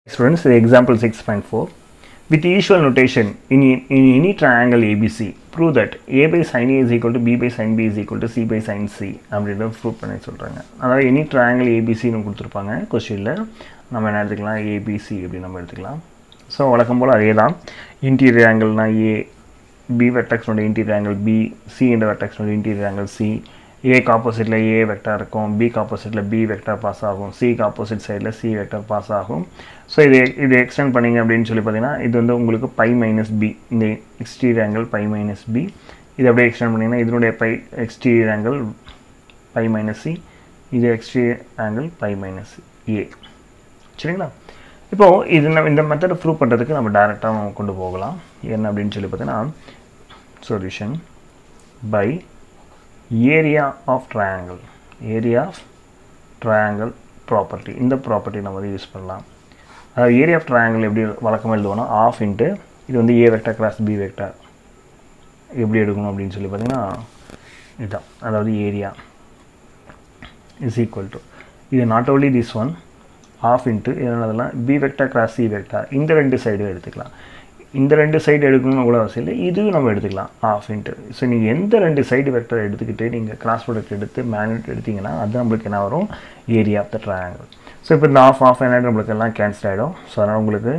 Students, example 6.4. With usual notation, in, in any triangle ABC, prove that A by sin A is equal to B by sin B is equal to C by sin C அப்படின்னு prove பண்ணி சொல்கிறாங்க அதாவது any triangle ஏபிசின்னு கொடுத்துருப்பாங்க கொஸ்டினில் நம்ம என்ன எடுத்துக்கலாம் ABC அப்படின்னு நம்ம எடுத்துக்கலாம் ஸோ வழக்கம் போல் அதே தான் இன்டீரியர் ஆங்கிள்னா ஏ பி வெக்டக்ஸோட இன்டீரியர் ஆங்கிள் பி சி என்ற வெக்டக்ஸோட இன்டீரியர் ஆங்கிள் சி ஏக்கு ஆப்போசிட்டில் ஏ வெக்டார் இருக்கும் பிக்கு ஆப்போசிட்டில் பி வெக்டார் பாஸ் ஆகும் சிக்கு ஆப்போசிட் சைடில் சி வெக்டார் பாஸ் ஆகும் ஸோ இது இது எக்ஸ்டெண்ட் பண்ணிங்க அப்படின்னு சொல்லி பார்த்தீங்கன்னா இது வந்து உங்களுக்கு பை மைனஸ் பி இந்த exterior angle pi minus B இது அப்படியே எக்ஸ்டெண்ட் பண்ணிங்கன்னா இதனுடைய pi exterior angle pi minus C இது exterior angle pi minus A சரிங்களா இப்போது இது நம்ம இந்த மெத்தடை ப்ரூவ் பண்ணுறதுக்கு நம்ம டேரெக்டாக நம்ம கொண்டு போகலாம் என்ன அப்படின்னு சொல்லி பார்த்தீங்கன்னா solution by area of triangle area of triangle property இந்த ப்ராப்பர்ட்டி நம்ம வந்து யூஸ் பண்ணலாம் அதாவது ஏரியா ஆஃப் ட்ரையாங்கிள் எப்படி வழக்கமாக எழுதுவோம்னா ஆஃப் இன்ட்டு இது வந்து A vector cross B vector எப்படி எடுக்கணும் அப்படின்னு சொல்லி பார்த்தீங்கன்னா இதுதான் அதாவது ஏரியா இஸ் ஈக்குவல் டு இது not only this one half into இதனாலலாம் B vector cross C vector இந்த ரெண்டு சைடும் எடுத்துக்கலாம் இந்த ரெண்டு சைடு எடுக்கணும்னு கூட அவசியம் இல்லை இதுவும் நம்ம எடுத்துக்கலாம் ஆஃப் இன்ட்டு ஸோ நீங்கள் எந்த ரெண்டு சைடு வெக்டர் எடுத்துக்கிட்டு நீங்கள் கிராஸ் ப்ராடக்ட் எடுத்து மேக்னெட் எடுத்தீங்கன்னா அது நம்மளுக்கு என்ன வரும் area of the triangle so இப்போ இந்த ஆஃப் ஆஃப் என்ன நம்மளுக்கு எல்லாம் கேன்சல் ஆகிடும் ஸோ அதனால் உங்களுக்கு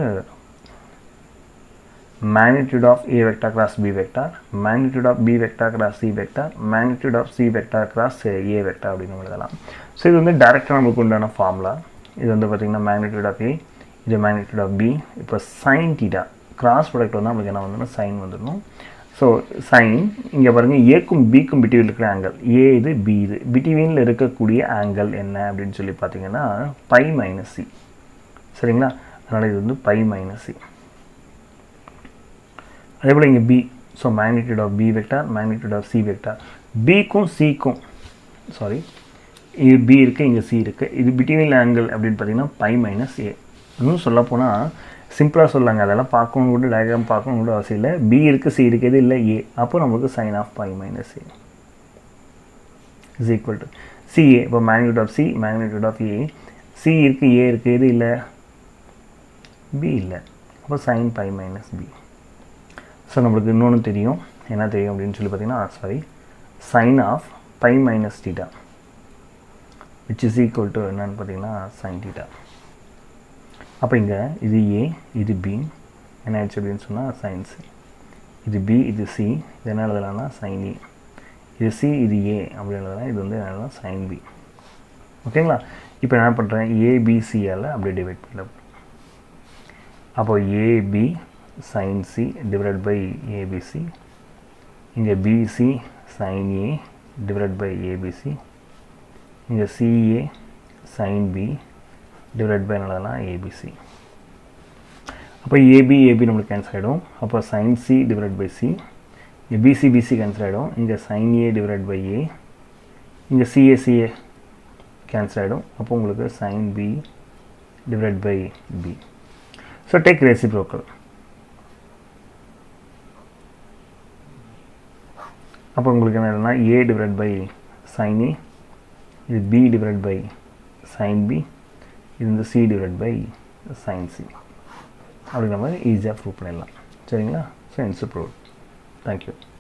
magnitude of A vector cross B vector, magnitude of B vector cross C vector, magnitude of C vector cross A vector அப்படின்னு எழுதலாம் ஸோ இது வந்து டேரெக்டாக நம்மளுக்கு உண்டான ஃபார்முலா இது வந்து பார்த்திங்கன்னா magnitude of A இது magnitude of B இப்போ sin theta கிராஸ் ப்ராடக்ட் வந்து நம்மளுக்கு என்ன வந்துடும் சைன் வந்துடணும் ஸோ சைன் இங்கே பாருங்கள் ஏக்கும் பிக்கும் பிட்வீன் இருக்கிற ஆங்கிள் ஏ இது பி இது பிட்வீனில் இருக்கக்கூடிய ஆங்கிள் என்ன அப்படின்னு சொல்லி பார்த்தீங்கன்னா பை மைனஸ் சி சரிங்களா அதனால் இது வந்து பை மைனஸ் சி அதே போல் இங்கே B so magnitude of B vector magnitude of C vector பிக்கும் சிக்கும் சாரி இது பி இருக்குது இங்கே சி இருக்குது இது பிட்வீன் ஆங்கிள் அப்படின்னு பார்த்தீங்கன்னா பை மைனஸ் ஏ இன்னும் சொல்லப்போனால் சிம்பிளாக சொல்லாங்க அதெல்லாம் பார்க்கணும் கூட டயக்ராம் பார்க்கணும் கூட அவசியம் இல்லை பி இருக்குது சி இருக்குது இல்லை ஏ அப்போ நம்மளுக்கு sine of pi minus A is equal to CA இப்போ magnitude of C magnitude of A C இருக்குது ஏ இருக்குது இது இல்லை பி இல்லை அப்போ sine pi minus B so நம்மளுக்கு இன்னொன்று தெரியும் என்ன தெரியும் அப்படின்னு சொல்லி பார்த்தீங்கன்னா sorry sine of pi minus theta which is equal to என்னன்னு பார்த்தீங்கன்னா சைன் டீட்டா அப்போ இங்கே இது ஏ இது பி என்ன ஆயிடுச்சு அப்படின்னு சொன்னால் சைன் சி இது பி இது சி இது என்ன எழுதலாம்னா சைன் ஏ இது சி இது ஏ அப்படி எழுதலாம் இது வந்து என்ன சைன் பி ஓகேங்களா இப்போ என்ன பண்ணுறேன் ஏபிசியால் அப்படியே டிவைட் பண்ணல அப்போ AB sin C divided by ABC இங்கே BC sin A divided by ABC இங்கே CA sin B divided by என்னதுனா ABC அப்போ AB AB நம்மளுக்கு கேன்சல் ஆகிடும் அப்போ sin C divided by C இங்கே BC BC கேன்சல் ஆகிடும் இங்கே sin A divided by A இங்கே CA CA கேன்சல் ஆகிடும் அப்போ உங்களுக்கு sin B divided by B so take reciprocal அப்போ உங்களுக்கு என்ன எழுதுனா A divide by sine A இது B divide by sine B இது வந்து C divide by sine C அப்படிங்கிற மாதிரி ஈஸியாக ப்ரூவ் பண்ணிடலாம் சரிங்களா ஸோ இன்ஸ் ப்ரூவ் தேங்க்யூ